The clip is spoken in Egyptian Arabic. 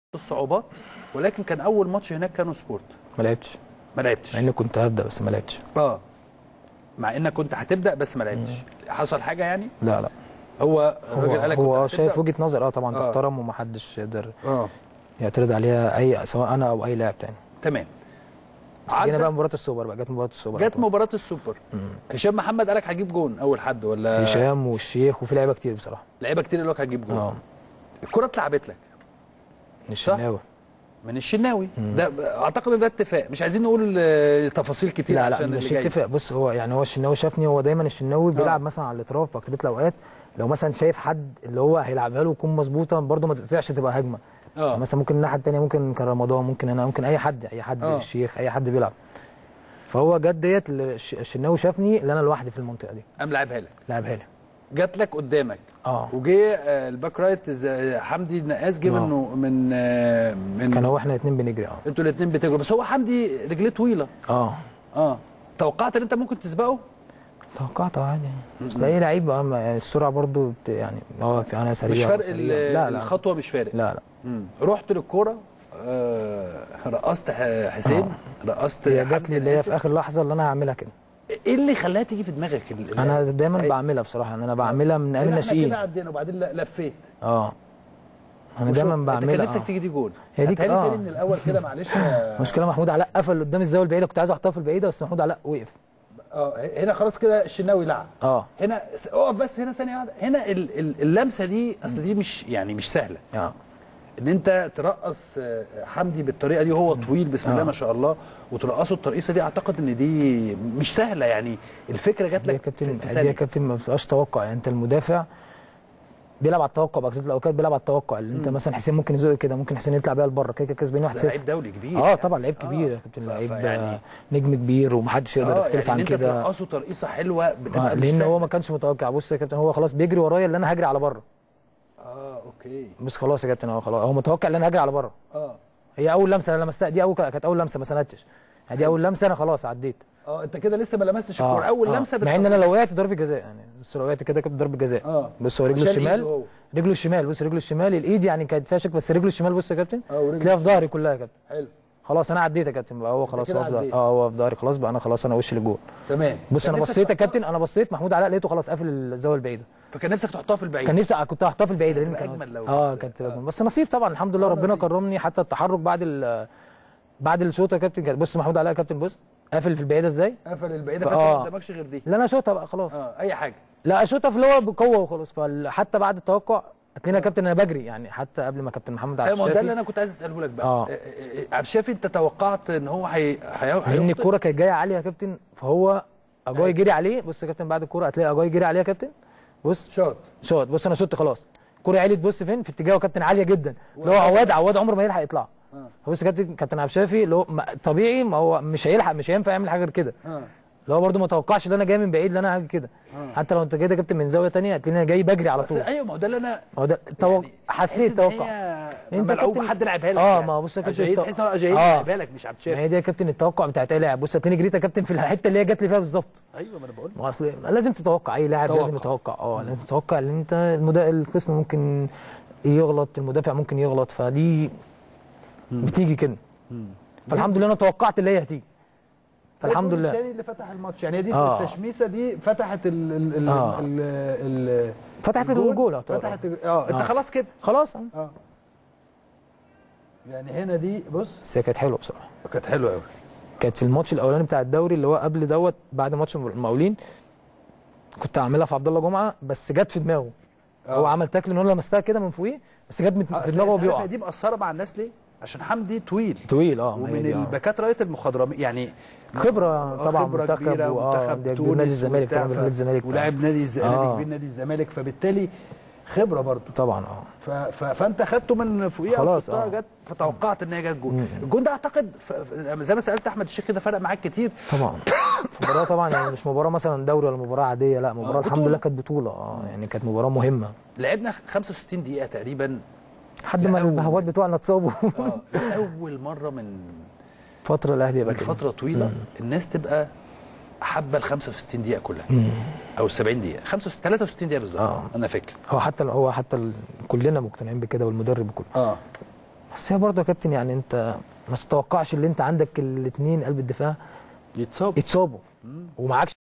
الصعوبات ولكن كان اول ماتش هناك كانوا سبورت ما لعبتش ما لعبتش مع اني كنت هبدا بس ما لعبتش اه مع انك كنت هتبدا بس ما لعبتش حصل حاجه يعني لا لا هو هو الراجل قال لك هو كنت شايف هتبدأ؟ وجهه نظر اه طبعا آه. تحترم ومحدش يقدر اه يعترض عليها اي سواء انا او اي لاعب تاني تمام بس جينا عدى- بقى مباراه السوبر بقى جت مباراه السوبر جت مباراه السوبر هشام محمد قالك هجيب جون اول حد ولا هشام والشيخ وفي لعيبه كتير بصراحه لعيبه كتير اللي هو هتجيب جون اه الكره اتلعبت لك من الشناوي من الشناوي ده اعتقد إن ده اتفاق مش عايزين نقول آه، تفاصيل كتير لا لا عشان مش اللي جاي. اتفق بص هو يعني هو الشناوي شافني هو دايما الشناوي بيلعب مثلا على الاطراف في اكتر الاوقات لو مثلا شايف حد اللي هو هيلعبها له تكون مظبوطه برده ما تقطعش تبقى هجمه اه مثلا ممكن الناحيه الثانيه ممكن كان رمضان ممكن انا ممكن اي حد اي حد آه. الشيخ اي حد بيلعب فهو جت ديت اللي الش- الشناوي شافني اللي انا لوحدي في المنطقه دي قام لعبها لك لعبها لي جات لك قدامك اه وجه آه، الباك رايت ز- حمدي النقاس جه آه. منه من آه، من كان هو احنا الاثنين بنجري اه انتوا الاثنين بتجروا بس هو حمدي رجليه طويله اه اه توقعت ان انت ممكن تسبقه توقعت عادي بس ده ايه لعيب اه ما- يعني السرعه برضو بت- يعني اه في انا سريع مش فرق وسريع. ال- لا لا الخطوه مش فارق لا لا مم. رحت للكوره آه رقصت ح- حسين رقصت هي حمدي جات لي اللي هي النقاس. في اخر لحظه اللي انا هعملها كده ايه اللي خلاها تيجي في دماغك ال- ال- انا دايما أي- بعملها بصراحه ان انا بعملها من ايام هنا احنا الناشئين كده عدينا وبعدين ل- لفيت اه انا وشوط. دايما انت كان بعملها نفسك آه. تيجي دي جول هي دي هاتها لي آه. تاني من الاول كده معلش يا- مشكله محمود علاء قفل قدام الزاويه البعيده كنت عايز احطها في البعيده بس محمود علاء وقف اه هنا خلاص كده الشناوي لعب اه هنا س- اقف بس هنا ثانيه واحده هنا ال- ال- اللمسه دي اصل دي مش يعني مش سهله اه ان انت ترقص آه، حمدي بالطريقه دي وهو طويل بسم الله آه. ما شاء الله وترقصه الترقيصه دي اعتقد ان دي مش سهله يعني الفكره جات دي يا لك في- كابتن في دي يا ثانيه كابتن ما بتبقاش توقع يعني انت المدافع بيلعب على التوقع بقى الاوقات بيلعب على التوقع اللي انت مثلا حسين ممكن يزق كده ممكن حسين يطلع بيها لبره كده كده كسبان 1-0 ده لعيب دولي كبير اه طبعا لعيب كبير يا ف- كابتن لعيب فيعني- آه، نجم كبير ومحدش يقدر اه يختلف يعني عن ان انت كده ترقصه ترقيصه حلوه بتبقى آه مش لان هو سهلة. ما كانش متوقع بص يا كابتن هو خلاص بيجري ورايا اللي انا هجري على بره اه اوكي بس خلاص يا كابتن هو خلاص هو متوقع ان انا هجري على بره اه هي اول لمسه انا لمستها دي اول كانت اول لمسه ما سندتش دي اول لمسه انا خلاص عديت اه انت كده لسه ما لمستش الكوره اول لمسه مع ان انا لو وقعت ضربه جزاء يعني بس لو وقعت كده كانت ضربه جزاء اه بص هو رجله عشان الشمال إيده هو. رجله الشمال بص رجله الشمال الايد يعني كانت فيها شك بس رجله الشمال بص يا كابتن اه ورجله تلاقيها في ظهري كلها يا كابتن حلو خلاص انا عديت يا كابتن بقى هو خلاص كده هو في ظهري عديت. اه هو في ظهري خلاص بقى انا خلاص انا وشي للجول تمام بص كان انا نفسك بصيت يا تحطها- كابتن انا بصيت محمود علاء لقيته خلاص قافل الزاويه البعيده فكان نفسك تحطها في البعيد كان نفسي كنت هحطها في البعيده لان هتبقى كان أجمل لو اه كنت- كانت آه. بس نصيب طبعا الحمد لله آه، ربنا نصيب. كرمني حتى التحرك بعد ال بعد الشوط يا كابتن كان بص محمود علاء يا كابتن بص قافل في البعيده ازاي قفل البعيده فآه. فانت ما قدامكش غير دي لا انا اشوطها بقى خلاص اه اي حاجه لا اشوطها في اللي هو بقوه وخلاص فحتى بعد التوقع هتلاقينا يا كابتن انا بجري يعني حتى قبل ما كابتن محمد عبد ايوه ما هو ده اللي الشافي انا كنت عايز اساله لك بقى آه. آه، آه، آه، عبد الشافي انت توقعت ان هو هي هي لان هيخطئ؟ الكوره كانت جايه عاليه يا كابتن فهو اجاي جري عليه بص يا كابتن بعد الكوره هتلاقي اجاي جري عليه يا كابتن بص شوت شوت بص انا شوت خلاص الكوره عليت بص فين في اتجاهه كابتن عاليه جدا اللي هو عواد عواد عمره ما يلحق يطلع آه. بص كابتن كابتن عبد الشافي اللي هو ما- طبيعي ما هو مش هيلحق مش هينفع يعمل حاجه غير كده اه اللي هو برده ما توقعش ان انا جاي من بعيد ان انا هاجي كده آه. حتى لو انت جاي كابتن من زاويه ثانيه هتلاقيني أنا جاي بجري على بس طول ايوه ما هو ده اللي انا هو ده توق... يعني حسيت تحس إن توقع هي أنت ملعوبه كابتن- حد لعبها لك آه، يعني. ما هو بص يا كابتن أجايد الت- تحس ان هو اجايد آه. لعبها لك مش عبد ما الشافي هي دي يا كابتن التوقع بتاعت اي لاعب بص هتلاقيني جريت يا كابتن في الحته اللي هي جت لي فيها بالظبط ايوه ما انا بقول ما هو اصل لازم تتوقع اي لاعب توقع. لازم يتوقع اه لازم تتوقع ان انت المدا... الخصم ممكن يغلط المدافع ممكن يغلط فدي بتيجي كده فالحمد لله انا توقعت اللي هي هتيجي فالحمد لله الثاني اللي فتح الماتش يعني دي آه. التشميسه دي فتحت ال ال ال آه. ال ال فتحت الجول يعتبر. فتحت اه انت آه. خلاص كده خلاص اه يعني هنا دي بص بس هي كانت حلوه بصراحه كانت حلوه قوي كانت في الماتش الاولاني بتاع الدوري اللي هو قبل دوت بعد ماتش المقاولين كنت هعملها في عبد الله جمعه بس جت في دماغه هو عمل تاكل ان انا لمستها كده من فوقيه بس جت من- في دماغه وهو بيقع دي مأثره مع الناس ليه؟ عشان حمدي طويل طويل اه ما هي ومن دي، آه. الباكات رايه المخضرمين يعني خبره آه، طبعا خبره منتخب كبيره وآه، منتخب ده تونس نادي الزمالك وبتاع، طبعا ف- نادي الزمالك ولاعب نادي الز... نادي آه. كبير نادي الزمالك فبالتالي خبره برضه طبعا اه ف... ف... فانت خدته من فوقيها خلاص، وشطها آه. جت فتوقعت ان هي جت جول مم. الجون ده اعتقد ف... ف- زي ما سالت احمد الشيخ كده فرق معاك كتير طبعا مباراه طبعا يعني مش مباراه مثلا دوري ولا مباراه عاديه لا مباراه آه، الحمد بطولة. لله كانت بطوله اه يعني كانت مباراه مهمه لعبنا 65 دقيقه تقريبا لحد ما لا، أول- البهوات بتوعنا اتصابوا اه اول مره من فتره الاهلي يبقى من كده فتره طويله الناس تبقى حابه ال 65 دقيقه كلها مم. او ال 70 دقيقه 65 63 دقيقه بالظبط آه. انا فاكر هو حتى هو حتى ال... كلنا مقتنعين بكده والمدرب كله اه بس هي برضه يا كابتن يعني انت ما تتوقعش ان انت عندك الاثنين قلب الدفاع يتصاب يتصابوا ومعكش